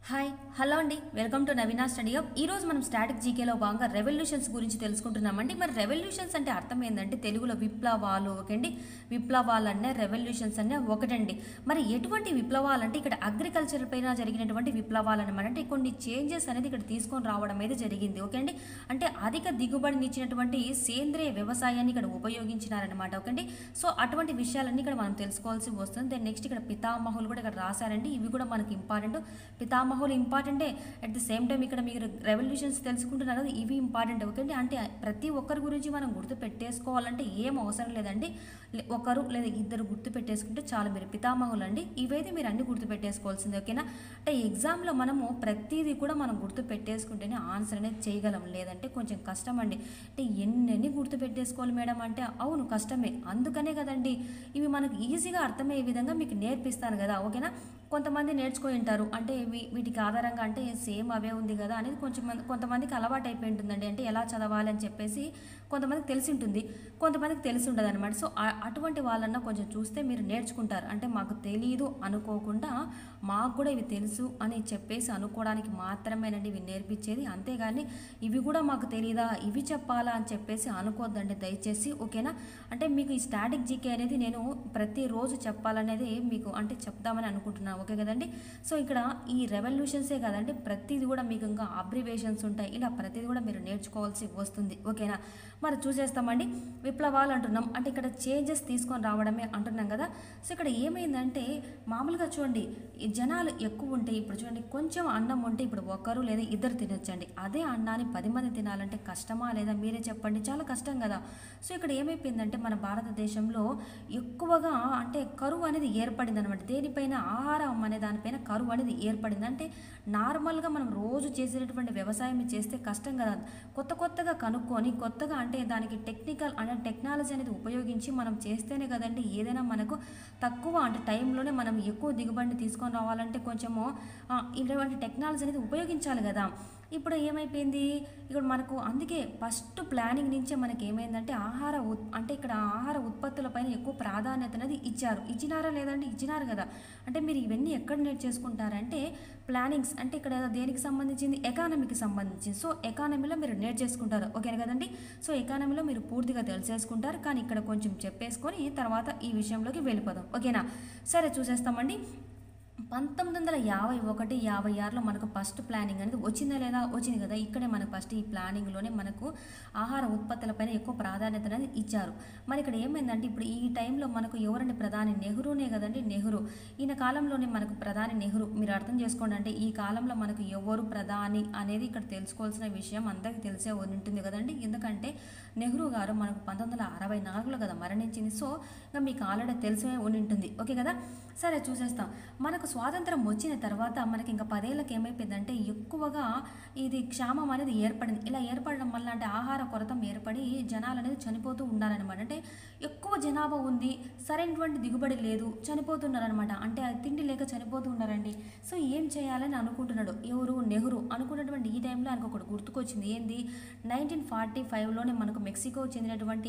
hi hello అండి welcome to Naveena study hub ఈ రోజు మనం స్టాటిక్ జీకేలో భాగంగా రెవల్యూషన్స్ గురించి తెలుసుకుంటున్నామండి మరి రెవల్యూషన్స్ అంటే అర్థం ఏంటంటే తెలుగులో విప్లవాలు ఓకేండి విప్లవాలు అనే రెవల్యూషన్స్ అనే ఒకటండి మరి ఎటువంటి విప్లవాలు అంటే ఇక్కడ అగ్రికల్చర్ పైన జరిగినటువంటి విప్లవాలు అనమాట అంటే కొన్ని చేంజెస్ అనేది ఇక్కడ తీసుకొని రావడం అయితే జరిగింది ఓకే అండి అంటే అధిక దిగుబడిని ఇచ్చినటువంటి సేంద్రియ వ్యవసాయాన్ని ఇక్కడ ఉపయోగించినారనమాట ఓకే అండి సో అటువంటి విషయాలన్నీ ఇక్కడ మనం తెలుసుకోవాల్సి వస్తుంది దెన్ నెక్స్ట్ ఇక్కడ పితామహులు కూడా ఇక్కడ రాశారండి ఇవి కూడా మనకి ఇంపార్టెంట్ పితామహులు ఇంపార్టెంటే అట్ ది సేమ్ టైం ఇక్కడ మీరు రెవల్యూషన్స్ తెలుసుకుంటున్నారు కదా ఇవి ఇంపార్టెంట్ ఓకే అండి అంటే ప్రతి ఒక్కరి గురించి మనం గుర్తు పెట్టేసుకోవాలంటే ఏం అవసరం లేదండి లే- ఒకరు లేదా ఇద్దరు గుర్తు పెట్టేసుకుంటే చాలు మీరు పితామహులు అండి ఇవైతే మీరు అన్ని గుర్తు పెట్టేసుకోవాల్సింది ఓకేనా అంటే ఎగ్జామ్లో మనము ప్రతిదీ కూడా మనం గుర్తు పెట్టేసుకుంటేనే ఆన్సర్ అనేది చేయగలం లేదంటే కొంచెం కష్టం అండి అంటే ఎన్నెన్ని గుర్తు పెట్టేసుకోవాలి మేడం అంటే అవును కష్టమే అందుకనే కదండి ఇవి మనకు ఈజీగా అర్థమయ్యే విధంగా మీకు నేర్పిస్తాను కదా ఓకేనా కొంతమంది నేర్చుకొని ఉంటారు అంటే వీ- వీటికి ఆధారంగా అంటే సేమ్ అవే ఉంది కదా అనేది కొంచెం మంది కొంతమందికి అలవాటు అయిపోయి ఉంటుందండి అంటే ఎలా చదవాలి అని చెప్పేసి కొంతమందికి తెలిసి ఉంటుంది కొంతమందికి తెలిసి ఉండదు అనమాట సో ఆ- అటువంటి వాళ్ళన్నా కొంచెం చూస్తే మీరు నేర్చుకుంటారు అంటే మాకు తెలియదు అనుకోకుండా మాకు కూడా ఇవి తెలుసు అని చెప్పేసి అనుకోవడానికి మాత్రమేనండి ఇవి నేర్పించేది అంతేగాని ఇవి కూడా మాకు తెలియదా ఇవి చెప్పాలా అని చెప్పేసి అనుకోవద్దండి దయచేసి ఓకేనా అంటే మీకు ఈ స్టాటిక్ జీకే అనేది నేను ప్రతిరోజు చెప్పాలనేది మీకు అంటే చెప్దామని అనుకుంటున్నాను ఓకే కదండి సో ఇక్కడ ఈ రెవల్యూషన్సే కదండి ప్రతిది కూడా మీకు ఇంకా అబ్రివేషన్స్ ఉంటాయి ఇలా ప్రతిది కూడా మీరు నేర్చుకోవాల్సి వస్తుంది ఓకేనా మరి చూసేస్తామండి విప్లవాలు అంటున్నాం అంటే ఇక్కడ చేంజెస్ తీసుకొని రావడమే అంటున్నాం కదా సో ఇక్కడ ఏమైందంటే మామూలుగా చూడండి ఈ జనాలు ఎక్కువ ఉంటే ఇప్పుడు చూడండి కొంచెం అన్నం ఉంటే ఇప్పుడు ఒకరు లేదా ఇద్దరు తినొచ్చండి అదే అన్నాన్ని పది మంది తినాలంటే కష్టమా లేదా మీరే చెప్పండి చాలా కష్టం కదా సో ఇక్కడ ఏమైపోయిందంటే మన భారతదేశంలో ఎక్కువగా అంటే కరువు అనేది ఏర్పడింది అనమాట దేనిపైన ఆహారం అనే దానిపైన కరువు అనేది ఏర్పడింది అంటే నార్మల్గా మనం రోజు చేసేటటువంటి వ్యవసాయం చేస్తే కష్టం కదా కొత్త కొత్తగా కనుక్కొని కొత్తగా అంటే దానికి టెక్నికల్ అంటే టెక్నాలజీ అనేది ఉపయోగించి మనం చేస్తేనే కదండి ఏదైనా మనకు తక్కువ అంటే టైంలోనే మనం ఎక్కువ దిగుబడిని తీసుకొని రావాలంటే కొంచెము ఆ, ఇటువంటి టెక్నాలజీ అనేది ఉపయోగించాలి కదా ఇప్పుడు ఏమైపోయింది ఇక్కడ మనకు అందుకే ఫస్ట్ ప్లానింగ్ నుంచే మనకి ఏమైందంటే ఆహార ఉత్ అంటే ఇక్కడ ఆహార ఉత్పత్తులపైన ఎక్కువ ప్రాధాన్యత అనేది ఇచ్చారు ఇచ్చినారా లేదంటే ఇచ్చినారు కదా అంటే మీరు ఇవన్నీ ఎక్కడ నేర్చేసుకుంటారంటే ప్లానింగ్స్ అంటే ఇక్కడ దేనికి సంబంధించింది ఎకానమీకి సంబంధించింది సో ఎకానమీలో మీరు నేర్చేసుకుంటారు ఓకే కదండి సో ఎకానమీలో మీరు పూర్తిగా తెలిసేసుకుంటారు కానీ ఇక్కడ కొంచెం చెప్పేసుకొని తర్వాత ఈ విషయంలోకి వెళ్ళిపోదాం ఓకేనా సరే చూసేస్తామండి పంతొమ్మిది వందల యాభై ఒకటి యాభై ఆరులో మనకు ఫస్ట్ ప్లానింగ్ అనేది వచ్చిందా లేదా వచ్చింది కదా ఇక్కడే మనకు ఫస్ట్ ఈ ప్లానింగ్లోనే మనకు ఆహార ఉత్పత్తులపైన ఎక్కువ ప్రాధాన్యత అనేది ఇచ్చారు మరి ఇక్కడ ఏమైందంటే ఇప్పుడు ఈ టైంలో మనకు ఎవరండి ప్రధాని నెహ్రూనే కదండి నెహ్రూ ఈయన కాలంలోనే మనకు ప్రధాని నెహ్రూ మీరు అర్థం చేసుకోండి అంటే ఈ కాలంలో మనకు ఎవరు ప్రధాని అనేది ఇక్కడ తెలుసుకోవాల్సిన విషయం అందరికీ తెలిసే ఉంటుంది కదండి ఎందుకంటే నెహ్రూ గారు మనకు పంతొమ్మిది వందల అరవై నాలుగులో కదా మరణించింది సో ఇంకా మీకు ఆల్రెడీ తెలిసే ఉండి ఉంటుంది ఓకే కదా సరే చూసేస్తాం మనకు స్వాతంత్రం వచ్చిన తర్వాత మనకి ఇంకా పదేళ్ళకి ఏమైపోయిందంటే ఎక్కువగా ఇది క్షామం అనేది ఏర్పడింది ఇలా ఏర్పడడం వల్ల అంటే ఆహార కొరత ఏర్పడి జనాలు అనేది చనిపోతూ ఉన్నారనమాట అంటే ఎక్కువ జనాభా ఉంది సరైనటువంటి దిగుబడి లేదు చనిపోతున్నారనమాట అంటే అది తిండి లేక చనిపోతూ ఉన్నారండి సో ఏం చేయాలని అనుకుంటున్నాడు ఎవరు నెహ్రూ అనుకున్నటువంటి ఈ టైంలో ఆయనకు ఒకటి గుర్తుకొచ్చింది ఏంది నైన్టీన్ ఫార్టీ ఫైవ్లోనే మనకు మెక్సికో చెందినటువంటి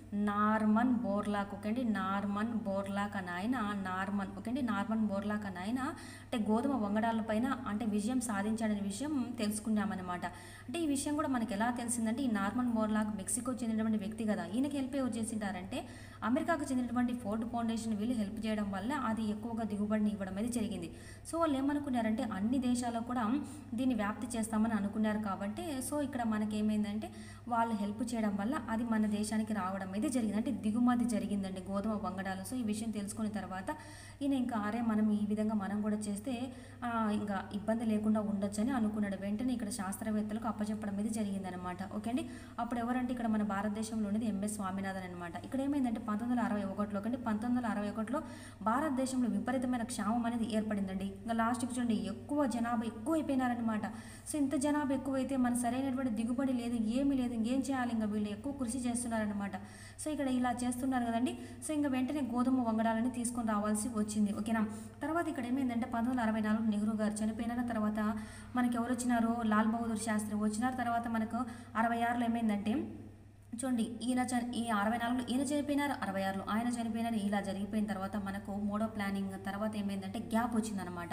నార్మన్ బోర్లాక్ ఓకే అండి నార్మన్ బోర్లాక్ అని ఆయన నార్మన్ ఓకే అండి నార్మన్ బోర్లాక్ అని ఆయన అంటే గోధుమ వంగడాల పైన అంటే విజయం సాధించాడనే విషయం తెలుసుకున్నామన్నమాట అంటే ఈ విషయం కూడా మనకి ఎలా తెలిసిందంటే ఈ నార్మన్ బోర్లాక్ మెక్సికో చెందినటువంటి వ్యక్తి కదా ఈయనకి హెల్ప్ ఎవరు చేసింటారంటే అమెరికాకు చెందినటువంటి ఫోర్డ్ ఫౌండేషన్ వీళ్ళు హెల్ప్ చేయడం వల్ల అది ఎక్కువగా దిగుబడిని ఇవ్వడం అనేది జరిగింది సో వాళ్ళు ఏమనుకున్నారంటే అన్ని దేశాలకు కూడా దీన్ని వ్యాప్తి చేస్తామని అనుకున్నారు కాబట్టి సో ఇక్కడ మనకి ఏమైందంటే వాళ్ళు హెల్ప్ చేయడం వల్ల అది మన దేశానికి రావడం అయితే జరిగింది అంటే దిగుమతి జరిగిందండి గోధుమ వంగడాలు సో ఈ విషయం తెలుసుకున్న తర్వాత ఈయన ఇంకా అరే మనం ఈ విధంగా మనం కూడా చేస్తే ఆ, ఇంకా ఇబ్బంది లేకుండా ఉండొచ్చని అనుకున్నాడు వెంటనే ఇక్కడ శాస్త్రవేత్తలకు అప్పచెప్పడం అనేది జరిగిందనమాట ఓకే అండి అప్పుడు ఎవరంటే ఇక్కడ మన భారతదేశంలో ఉన్నది ఎంఎస్ స్వామినాథన్ అనమాట ఇక్కడ ఏమైందంటే పంతొమ్మిది వందల అరవై ఒకటిలో కంటే పంతొమ్మిది వందల అరవై ఒకటిలో భారతదేశంలో విపరీతమైన క్షామం అనేది ఏర్పడిందండి ఇంకా లాస్ట్కి చూడండి ఎక్కువ జనాభా ఎక్కువ అయిపోయినారనమాట సో ఇంత జనాభా ఎక్కువైతే మన సరైనటువంటి దిగుబడి లేదు ఏమీ లేదు ఇంకేం చేయాలి ఇంకా వీళ్ళు ఎక్కువ కృషి చేస్తున్నారనమాట సో ఇక్కడ ఇలా చేస్తున్నారు కదండి సో ఇంకా వెంటనే గోధుమ వంగడాలని తీసుకొని రావాల్సి వచ్చింది ఓకేనా తర్వాత ఇక్కడ ఏమైందంటే పంతొమ్మిది వందల అరవై నాలుగు నెహ్రూ గారు చనిపోయిన తర్వాత మనకి ఎవరు వచ్చినారు లాల్ బహదూర్ శాస్త్రి వచ్చినారు తర్వాత మనకు అరవై ఆరులో ఏమైందంటే చూడండి ఈయన చని ఈ అరవై నాలుగులో ఈయన చనిపోయినారు అరవై ఆరులో ఆయన చనిపోయినారు ఇలా జరిగిపోయిన తర్వాత మనకు మూడో ప్లానింగ్ తర్వాత ఏమైందంటే గ్యాప్ వచ్చిందనమాట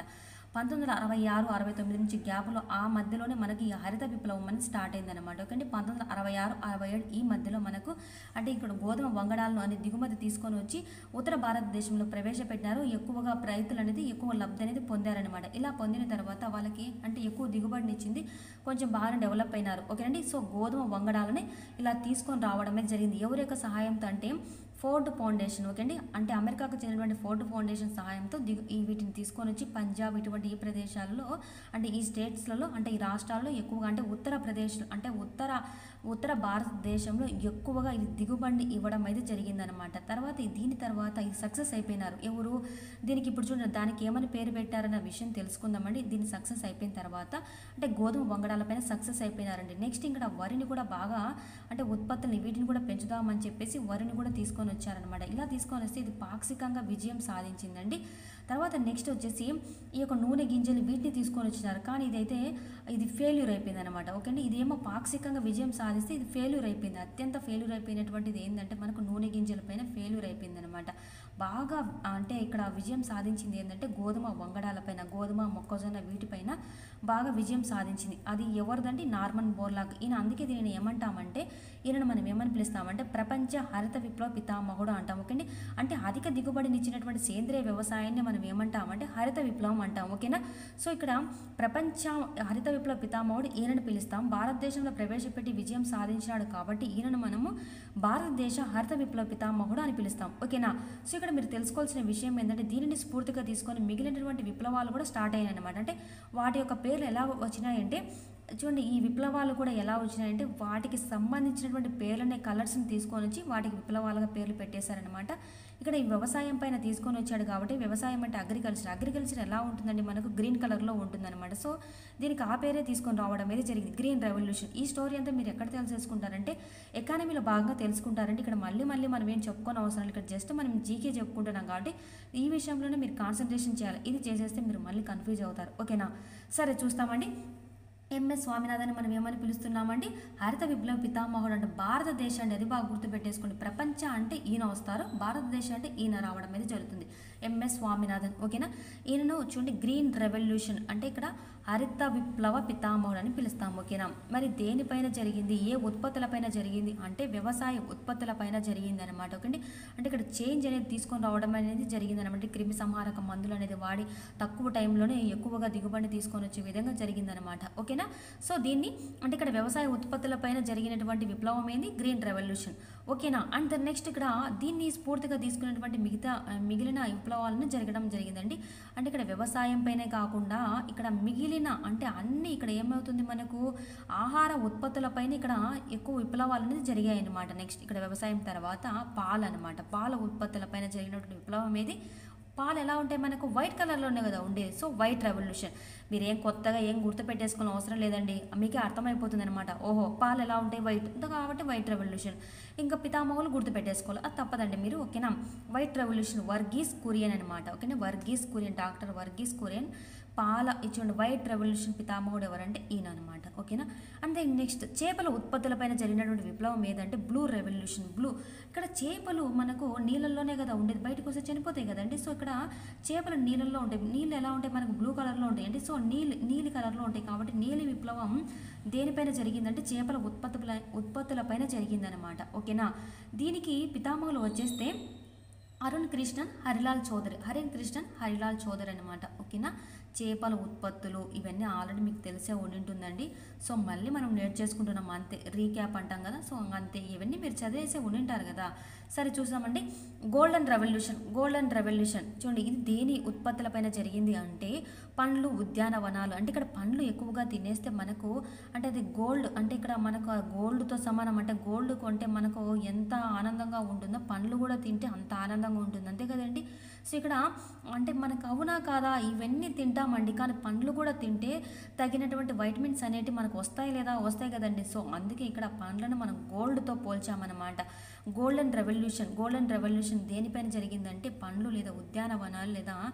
పంతొమ్మిది వందల అరవై ఆరు అరవై తొమ్మిది నుంచి గ్యాప్లో ఆ మధ్యలోనే మనకి ఈ హరిత విప్లవం అనేది స్టార్ట్ అయిందనమాట ఓకే అండి పంతొమ్మిది వందల అరవై ఆరు అరవై ఏడు ఈ మధ్యలో మనకు అంటే ఇక్కడ గోధుమ వంగడాలను అనే దిగుమతి తీసుకొని వచ్చి ఉత్తర భారతదేశంలో ప్రవేశపెట్టినారు ఎక్కువగా రైతులు అనేది ఎక్కువ లబ్ధి అనేది పొందారనమాట ఇలా పొందిన తర్వాత వాళ్ళకి అంటే ఎక్కువ దిగుబడిని ఇచ్చింది కొంచెం బాగా డెవలప్ అయినారు ఓకేనండి సో గోధుమ వంగడాలని ఇలా తీసుకొని రావడమే జరిగింది ఎవరి యొక్క సహాయంతో అంటే ఫోర్డ్ ఫౌండేషన్ ఓకే అండి అంటే అమెరికాకు చెందినటువంటి ఫోర్డ్ ఫౌండేషన్ సహాయంతో దిగు ఈ వీటిని తీసుకొని వచ్చి పంజాబ్ ఇటువంటి ఈ ప్రదేశాల్లో అంటే ఈ స్టేట్స్లలో అంటే ఈ రాష్ట్రాల్లో ఎక్కువగా అంటే ఉత్తరప్రదేశ్ అంటే ఉత్తర ఉత్తర భారతదేశంలో ఎక్కువగా ఇది దిగుబడిని ఇవ్వడం అయితే జరిగిందనమాట తర్వాత ఈ- దీని తర్వాత ఇది సక్సెస్ అయిపోయినారు ఎవరు దీనికి ఇప్పుడు చూడండి దానికి ఏమని పేరు పెట్టారన్న విషయం తెలుసుకుందామండి దీని సక్సెస్ అయిపోయిన తర్వాత అంటే గోధుమ వంగడాలపైన సక్సెస్ అయిపోయినారండి నెక్స్ట్ ఇక్కడ వరిని కూడా బాగా అంటే ఉత్పత్తుల్ని వీటిని కూడా పెంచుదామని చెప్పేసి వరిని కూడా తీసుకొని వచ్చారనమాట ఇలా తీసుకొని వస్తే ఇది పాక్షికంగా విజయం సాధించిందండి తర్వాత నెక్స్ట్ వచ్చేసి ఈ యొక్క నూనె గింజలు వీటిని తీసుకొని వచ్చినారు కానీ ఇదైతే ఇది ఫెయిల్యూర్ అయిపోయింది అనమాట ఓకే అండి ఇదేమో పాక్షికంగా విజయం సాధిస్తే ఇది ఫెయిల్యూర్ అయిపోయింది అత్యంత ఫెయిల్యూర్ అయిపోయినటువంటిది ఏంటంటే మనకు నూనె గింజల పైన ఫెయిల్యూర్ అయిపోయింది అనమాట బాగా అంటే ఇక్కడ విజయం సాధించింది ఏంటంటే గోధుమ వంగడాలపైన గోధుమ మొక్కజొన్న వీటిపైన బాగా విజయం సాధించింది అది ఎవరిదంటే నార్మన్ బోర్లాగ్ ఈయన అందుకే దీనిని ఏమంటామంటే ఈయనను మనం ఏమని పిలుస్తామంటే ప్రపంచ హరిత విప్లవ పితామహుడు అంటాం ఓకేండి అంటే అధిక దిగుబడిని ఇచ్చినటువంటి సేంద్రియ వ్యవసాయాన్ని మనం ఏమంటామంటే హరిత విప్లవం అంటాం ఓకేనా సో ఇక్కడ ప్రపంచ హరిత విప్లవ పితామహుడు ఈయనను పిలుస్తాం భారతదేశంలో ప్రవేశపెట్టి విజయం సాధించినాడు కాబట్టి ఈయనను మనము భారతదేశ హరిత విప్లవ పితామహుడు అని పిలుస్తాం ఓకేనా సో ఇక్కడ మీరు తెలుసుకోవాల్సిన విషయం ఏంటంటే దీనిని స్ఫూర్తిగా తీసుకొని మిగిలినటువంటి విప్లవాలు కూడా స్టార్ట్ అయ్యాయి అనమాట అంటే వాటి యొక్క పేర్లు ఎలా వచ్చినాయంటే చూడండి ఈ విప్లవాలు కూడా ఎలా వచ్చినాయంటే వాటికి సంబంధించినటువంటి పేర్లనే కలర్స్ని తీసుకొని వచ్చి వాటికి విప్లవాలుగా పేర్లు పెట్టేశారనమాట ఇక్కడ ఈ వ్యవసాయం పైన తీసుకొని వచ్చాడు కాబట్టి వ్యవసాయం అంటే అగ్రికల్చర్ అగ్రికల్చర్ ఎలా ఉంటుందండి మనకు గ్రీన్ కలర్లో ఉంటుందన్నమాట సో దీనికి ఆ పేరే తీసుకొని రావడం అనేది జరిగింది గ్రీన్ రెవల్యూషన్ ఈ స్టోరీ అంతా మీరు ఎక్కడ తెలుసుకుంటారంటే ఎకానమీలో భాగంగా తెలుసుకుంటారంటే ఇక్కడ మళ్ళీ మళ్ళీ మనం ఏం చెప్పుకోని అవసరం లేదు ఇక్కడ జస్ట్ మనం జీకే చెప్పుకుంటున్నాం కాబట్టి ఈ విషయంలోనే మీరు కాన్సన్ట్రేషన్ చేయాలి ఇది చేసేస్తే మీరు మళ్ళీ కన్ఫ్యూజ్ అవుతారు ఓకేనా సరే చూస్తామండి ఎంఎస్ స్వామినాథన్ మనం ఏమని పిలుస్తున్నామండి హరిత విప్లవ పితామహుడు అంటే భారతదేశాన్ని అది బాగా గుర్తుపెట్టేసుకోండి ప్రపంచ అంటే ఈయన వస్తారు భారతదేశం అంటే ఈయన రావడం అనేది జరుగుతుంది ఎంఎస్ స్వామినాథన్ ఓకేనా ఈయనను చూడండి గ్రీన్ రెవల్యూషన్ అంటే ఇక్కడ హరిత విప్లవ పితామహుడు అని పిలుస్తాం ఓకేనా మరి దేనిపైన జరిగింది ఏ ఉత్పత్తులపైన జరిగింది అంటే వ్యవసాయ ఉత్పత్తులపైన జరిగింది అనమాట ఓకేండి అంటే ఇక్కడ చేంజ్ అనేది తీసుకొని రావడం అనేది జరిగింది అనమాట క్రిమి సంహారక మందులు అనేది వాడి తక్కువ టైంలోనే ఎక్కువగా దిగుబడి తీసుకొని వచ్చే విధంగా జరిగిందనమాట ఓకేనా సో దీన్ని అంటే ఇక్కడ వ్యవసాయ ఉత్పత్తులపైన జరిగినటువంటి విప్లవం ఏంది గ్రీన్ రెవల్యూషన్ ఓకేనా అండ్ నెక్స్ట్ ఇక్కడ దీన్ని స్ఫూర్తిగా తీసుకున్నటువంటి మిగతా ఆ, మిగిలిన విప్లవాలను జరగడం జరిగిందండి అంటే ఇక్కడ వ్యవసాయం పైనే కాకుండా ఇక్కడ మిగిలిన అంటే అన్ని ఇక్కడ ఏమవుతుంది మనకు ఆహార ఉత్పత్తులపైన ఇక్కడ ఎక్కువ విప్లవాలు అనేది జరిగాయి అన్నమాట నెక్స్ట్ ఇక్కడ వ్యవసాయం తర్వాత పాలు అనమాట పాల ఉత్పత్తులపైన జరిగినటువంటి విప్లవం ఏది పాలు ఎలా ఉంటాయి మనకు వైట్ కలర్లోనే కదా ఉండేది సో వైట్ రెవల్యూషన్ మీరు ఏం కొత్తగా ఏం గుర్తు పెట్టేసుకోవాల్సిన అవసరం లేదండి మీకే అర్థమైపోతుంది అనమాట ఓహో పాలు ఎలా ఉంటాయి వైట్ కాబట్టి వైట్ రెవల్యూషన్ ఇంకా పితామహులు గుర్తు పెట్టేసుకోవాలి అది తప్పదండి మీరు ఓకేనా వైట్ రెవల్యూషన్ వర్గీస్ కురియన్ అనమాట ఓకేనా వర్గీస్ కురియన్ డాక్టర్ వర్గీస్ కురియన్ పాల ఇచ్చిన వైట్ రెవల్యూషన్ పితామహుడు ఎవరంటే ఈయన అనమాట ఓకేనా అంటే నెక్స్ట్ చేపల ఉత్పత్తులపైన జరిగినటువంటి విప్లవం ఏదంటే బ్లూ రెవల్యూషన్ బ్లూ ఇక్కడ చేపలు మనకు నీళ్ళల్లోనే కదా ఉండేది బయటకు వస్తే చనిపోతాయి కదండి సో ఇక్కడ చేపలు నీళ్ళల్లో ఉంటాయి నీళ్ళు ఎలా ఉంటాయి మనకు బ్లూ కలర్లో ఉంటాయి అంటే సో నీళ్ళు నీలి కలర్లో ఉంటాయి కాబట్టి నీలి విప్లవం దేనిపైన జరిగిందంటే చేపల ఉత్పత్తుల ఉత్పత్తులపైన జరిగిందనమాట ఓకేనా దీనికి పితామహులు వచ్చేస్తే అరుణ్ కృష్ణన్ హరిలాల్ చౌదరి హరిన్ కృష్ణన్ హరిలాల్ చౌదరి అనమాట ఓకేనా చేపల ఉత్పత్తులు ఇవన్నీ ఆల్రెడీ మీకు తెలిసే ఉండింటుందండి సో మళ్ళీ మనం నేర్చు చేసుకుంటున్నాం అంతే రీక్యాప్ అంటాం కదా సో అంతే ఇవన్నీ మీరు చదివేసే ఉండింటారు కదా సరే చూసామండి గోల్డెన్ రెవల్యూషన్ గోల్డెన్ రెవల్యూషన్ చూడండి ఇది దేని ఉత్పత్తులపైన జరిగింది అంటే పండ్లు ఉద్యానవనాలు అంటే ఇక్కడ పండ్లు ఎక్కువగా తినేస్తే మనకు అంటే అది గోల్డ్ అంటే ఇక్కడ మనకు ఆ గోల్డ్తో సమానం అంటే గోల్డ్ కొంటే మనకు ఎంత ఆనందంగా ఉంటుందో పండ్లు కూడా తింటే అంత ఆనందంగా ఉంటుంది అంతే కదండి సో ఇక్కడ అంటే మనకు అవునా కాదా ఇవన్నీ తింటామండి కానీ పండ్లు కూడా తింటే తగినటువంటి వైటమిన్స్ అనేటివి మనకు వస్తాయి లేదా వస్తాయి కదండి సో అందుకే ఇక్కడ పండ్లను మనం గోల్డ్తో పోల్చామన్నమాట గోల్డెన్ రెవల్యూషన్ గోల్డెన్ రెవల్యూషన్ దేనిపైన జరిగిందంటే పండ్లు లేదా ఉద్యానవనాలు లేదా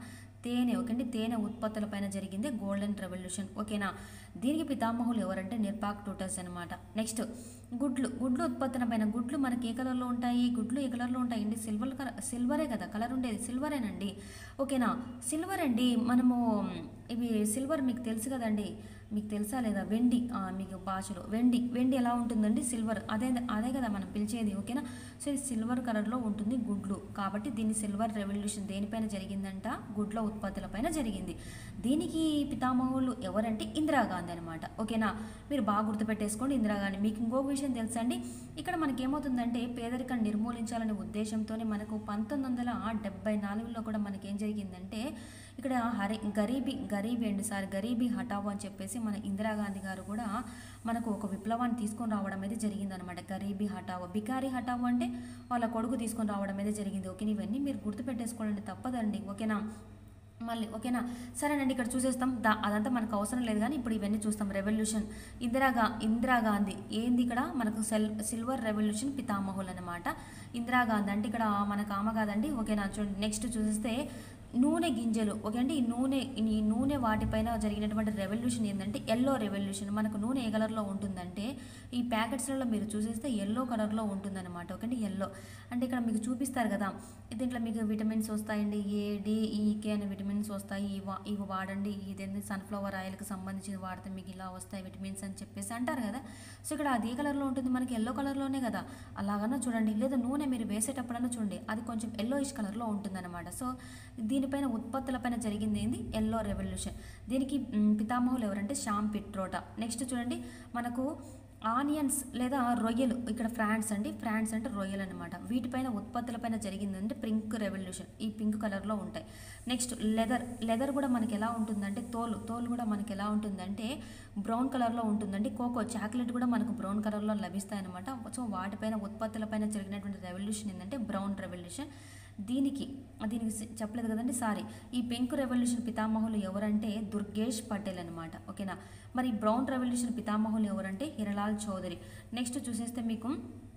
తేనె ఓకేండి తేనె ఉత్పత్తుల పైన జరిగింది గోల్డెన్ రెవల్యూషన్ ఓకేనా దీనికి పితామహులు ఎవరంటే నిర్పాక్ టూటర్స్ అనమాట నెక్స్ట్ గుడ్లు గుడ్లు ఉత్పత్తుల పైన గుడ్లు మనకి ఏ కలర్లో ఉంటాయి గుడ్లు ఏ కలర్లో ఉంటాయండి సిల్వర్ కలర్ సిల్వరే కదా కలర్ ఉండేది సిల్వరేనండి ఓకేనా సిల్వర్ అండి మనము ఇవి సిల్వర్ మీకు తెలుసు కదండి మీకు తెలుసా లేదా వెండి ఆ, మీకు భాషలో వెండి వెండి ఎలా ఉంటుందండి సిల్వర్ అదే అదే కదా మనం పిలిచేది ఓకేనా సో ఇది సిల్వర్ కలర్లో ఉంటుంది గుడ్లు కాబట్టి దీన్ని సిల్వర్ రెవల్యూషన్ దేనిపైన జరిగిందంట గుడ్ల ఉత్పత్తుల పైన జరిగింది దీనికి పితామహులు ఎవరంటే ఇందిరాగాంధీ అనమాట ఓకేనా మీరు బాగా గుర్తుపెట్టేసుకోండి ఇందిరాగాంధీ మీకు ఇంకొక విషయం తెలుసా అండి ఇక్కడ మనకి ఏమవుతుందంటే పేదరికాన్ని నిర్మూలించాలనే ఉద్దేశంతోనే మనకు పంతొమ్మిది వందల డెబ్బై నాలుగులో కూడా మనకి ఏం జరిగిందంటే ఇక్కడ హరి గరీబీ గరీబీ అండి సార్ గరీబీ హటావో అని చెప్పేసి మన ఇందిరాగాంధీ గారు కూడా మనకు ఒక విప్లవాన్ని తీసుకొని రావడం అయితే జరిగిందనమాట గరీబీ హటావో బికారీ హటావో అంటే వాళ్ళ కొడుకు తీసుకొని రావడం అయితే జరిగింది ఓకే ఇవన్నీ మీరు గుర్తుపెట్టేసుకోవాలండి తప్పదండి ఓకేనా మళ్ళీ ఓకేనా సరేనండి ఇక్కడ చూసేస్తాం దా అదంతా మనకు అవసరం లేదు కానీ ఇప్పుడు ఇవన్నీ చూస్తాం రెవల్యూషన్ ఇందిరాగా ఇందిరాగాంధీ ఏంది ఇక్కడ మనకు సెల్ సిల్వర్ రెవల్యూషన్ పితామహులు అనమాట ఇందిరాగాంధీ అంటే ఇక్కడ మనకు ఆమె కాదండి ఓకేనా చూడండి నెక్స్ట్ చూసేస్తే నూనె గింజలు ఓకే అంటే ఈ నూనె ఈ నూనె వాటిపైన జరిగినటువంటి రెవల్యూషన్ ఏంటంటే ఎల్లో రెవల్యూషన్ మనకు నూనె ఏ కలర్లో ఉంటుందంటే ఈ ప్యాకెట్స్లలో మీరు చూసేస్తే ఎల్లో కలర్లో ఉంటుందన్నమాట ఓకే అంటే ఎల్లో అంటే ఇక్కడ మీకు చూపిస్తారు కదా దీంట్లో మీకు విటమిన్స్ వస్తాయండి ఏ డి ఈ కే అనే విటమిన్స్ వస్తాయి ఇవి వా- ఇవి వాడండి ఇదేంటి సన్ఫ్లవర్ ఆయిల్కి సంబంధించి వాడితే మీకు ఇలా వస్తాయి విటమిన్స్ అని చెప్పేసి అంటారు కదా సో ఇక్కడ అది ఏ కలర్లో ఉంటుంది మనకి ఎల్లో కలర్లోనే కదా అలాగన్నా చూడండి లేదా నూనె మీరు వేసేటప్పుడన్నా చూడండి అది కొంచెం ఎల్లోయిష్ కలర్లో ఉంటుందన్నమాట సో దీనిపైన ఉత్పత్తులపైన జరిగింది ఏంది ఎల్లో రెవల్యూషన్ దీనికి మ్, పితామహులు ఎవరంటే షామ్ పిట్రోటా నెక్స్ట్ చూడండి మనకు ఆనియన్స్ లేదా రొయ్యలు ఇక్కడ ఫ్రాన్స్ అండి ఫ్రాన్స్ అంటే రొయ్యలు అనమాట వీటిపైన ఉత్పత్తులపైన జరిగిందంటే పింక్ రెవల్యూషన్ ఈ పింక్ కలర్లో ఉంటాయి నెక్స్ట్ లెదర్ లెదర్ కూడా మనకి ఎలా ఉంటుందంటే తోలు తోలు కూడా మనకి ఎలా ఉంటుందంటే బ్రౌన్ కలర్లో ఉంటుందండి కోకో చాక్లెట్ కూడా మనకు బ్రౌన్ కలర్లో లభిస్తాయి అనమాట సో వాటిపైన ఉత్పత్తులపైన జరిగినటువంటి రెవల్యూషన్ ఏంటంటే బ్రౌన్ రెవల్యూషన్ దీనికి దీనికి సె- చెప్పలేదు కదండి సారీ ఈ పింక్ రెవల్యూషన్ పితామహులు ఎవరంటే దుర్గేష్ పటేల్ అనమాట ఓకేనా మరి బ్రౌన్ రెవల్యూషన్ పితామహులు ఎవరంటే హిరలాల్ చౌదరి నెక్స్ట్ చూసేస్తే మీకు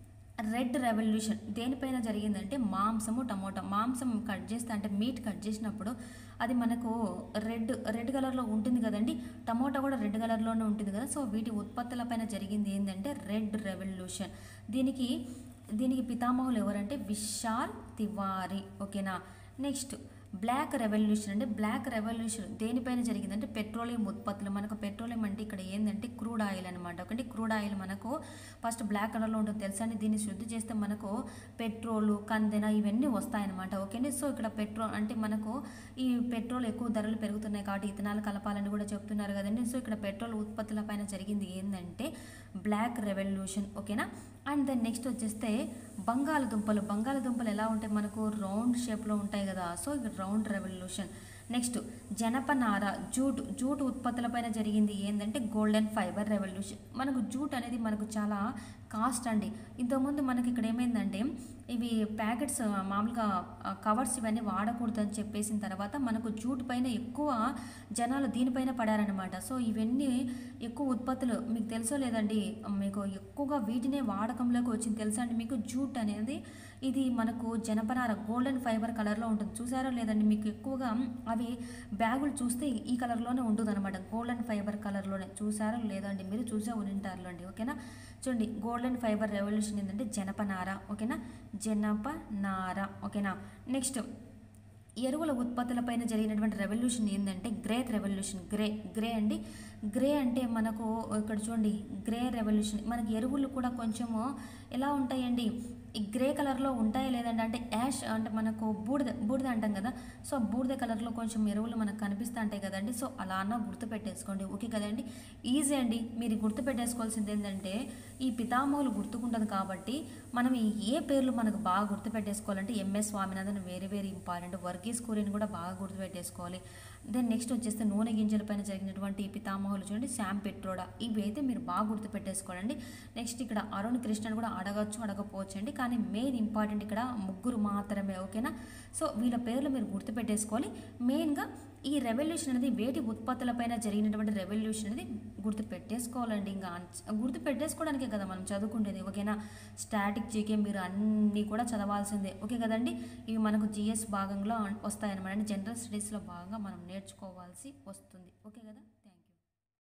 రెడ్ రెవల్యూషన్ దేనిపైన జరిగిందంటే మాంసము టమోటా మాంసం కట్ చేస్తే అంటే మీట్ కట్ చేసినప్పుడు అది మనకు రెడ్ రెడ్ కలర్లో ఉంటుంది కదండి టమోటా కూడా రెడ్ కలర్లోనే ఉంటుంది కదా సో వీటి ఉత్పత్తులపైన జరిగింది ఏంటంటే రెడ్ రెవల్యూషన్ దీనికి దీనికి పితామహులు ఎవరంటే విశాల్ తివారీ ఓకేనా నెక్స్ట్ బ్లాక్ రెవల్యూషన్ అంటే బ్లాక్ రెవల్యూషన్ దేనిపైన జరిగిందంటే పెట్రోలియం ఉత్పత్తులు మనకు పెట్రోలియం అంటే ఇక్కడ ఏంటంటే క్రూడ్ ఆయిల్ అనమాట ఒకటి క్రూడ్ ఆయిల్ మనకు ఫస్ట్ బ్లాక్ కలర్లో ఉంటుంది తెలుసా అండి దీన్ని శుద్ధి చేస్తే మనకు పెట్రోల్ కందెన ఇవన్నీ వస్తాయన్నమాట ఓకేనే సో ఇక్కడ పెట్రోల్ అంటే మనకు ఈ పెట్రోల్ ఎక్కువ ధరలు పెరుగుతున్నాయి కాబట్టి ఇథనాల్ కలపాలని కూడా చెప్తున్నారు కదండి సో ఇక్కడ పెట్రోల్ ఉత్పత్తుల పైన జరిగింది ఏంటంటే బ్లాక్ రెవల్యూషన్ ఓకేనా అండ్ దెన్ నెక్స్ట్ వచ్చేస్తే బంగాళదుంపలు బంగాళదుంపలు ఎలా ఉంటాయి మనకు రౌండ్ షేప్లో ఉంటాయి కదా సో ఇది రౌండ్ రెవల్యూషన్ నెక్స్ట్ జనపనార జూట్ జూట్ ఉత్పత్తులపైన జరిగింది ఏంటంటే గోల్డెన్ ఫైబర్ రెవల్యూషన్ మనకు జూట్ అనేది మనకు చాలా కాస్ట్ అండి ఇంతకుముందు మనకి ఇక్కడ ఏమైందంటే ఇవి ప్యాకెట్స్ మామూలుగా కవర్స్ ఇవన్నీ వాడకూడదు అని చెప్పేసిన తర్వాత మనకు జూట్ పైన ఎక్కువ జనాలు దీనిపైన పడారనమాట సో ఇవన్నీ ఎక్కువ ఉత్పత్తులు మీకు తెలుసో లేదండి మీకు ఎక్కువగా వీటినే వాడకంలోకి వచ్చింది తెలుసా అండి మీకు జూట్ అనేది ఇది మనకు జనపనార గోల్డెన్ ఫైబర్ కలర్లో ఉంటుంది చూసారో లేదండి మీకు ఎక్కువగా అవి బ్యాగులు చూస్తే ఈ కలర్లోనే ఉంటుంది అనమాట గోల్డెన్ ఫైబర్ కలర్లోనే చూసారో లేదండి మీరు చూసే ఉనింటారు అండి ఓకేనా చూడండి గోల్డెన్ ఫైబర్ రెవల్యూషన్ ఏంటంటే జనపనార ఓకేనా జనపనార ఓకేనా నెక్స్ట్ ఎరువుల ఉత్పత్తులపైన జరిగినటువంటి రెవల్యూషన్ ఏంటంటే గ్రేట్ రెవల్యూషన్ గ్రే గ్రే అండి గ్రే అంటే మనకు ఇక్కడ చూడండి గ్రే రెవల్యూషన్ మనకి ఎరువులు కూడా కొంచెము ఎలా ఉంటాయండి ఈ గ్రే కలర్లో ఉంటాయా లేదంటే అంటే యాష్ అంటే మనకు బూడిద బూడిద అంటాం కదా సో బూడిద కలర్లో కొంచెం ఎరువులు మనకు కనిపిస్తూ ఉంటాయి కదండి సో అలా అన్న గుర్తుపెట్టేసుకోండి ఓకే కదండి ఈజీ అండి మీరు గుర్తుపెట్టేసుకోవాల్సింది ఏంటంటే ఈ పితామహులు గుర్తుకుంటుంది కాబట్టి మనం ఈ ఏ పేర్లు మనకు బాగా గుర్తుపెట్టేసుకోవాలంటే MS Swaminathan very very important Verghese కూరిని కూడా బాగా గుర్తుపెట్టేసుకోవాలి దెన్ నెక్స్ట్ వచ్చేస్తే నూనె గింజల పైన జరిగినటువంటి ఈ పితామహులు చూడండి శామ్ పెట్రోడా ఇవి అయితే మీరు బాగా గుర్తుపెట్టేసుకోవాలండి నెక్స్ట్ ఇక్కడ అరుణ్ కృష్ణన్ కూడా అడగచ్చు అడగపోవచ్చు అండి కానీ కానీ మెయిన్ ఇంపార్టెంట్ ఇక్కడ ముగ్గురు మాత్రమే ఓకేనా సో వీళ్ళ పేర్లు మీరు గుర్తుపెట్టేసుకోవాలి మెయిన్గా ఈ రెవల్యూషన్ అనేది వేటి ఉత్పత్తులపైన జరిగినటువంటి రెవల్యూషన్ అనేది గుర్తు పెట్టేసుకోవాలండి ఇంకా గుర్తు పెట్టేసుకోవడానికే కదా మనం చదువుకుంటేది ఓకేనా స్టాటిక్ జీకే మీరు అన్నీ కూడా చదవాల్సిందే ఓకే కదండి ఇవి మనకు జిఎస్ భాగంలో వస్తాయన్నమాట అంటే జనరల్ స్టడీస్లో భాగంగా మనం నేర్చుకోవాల్సి వస్తుంది ఓకే కదా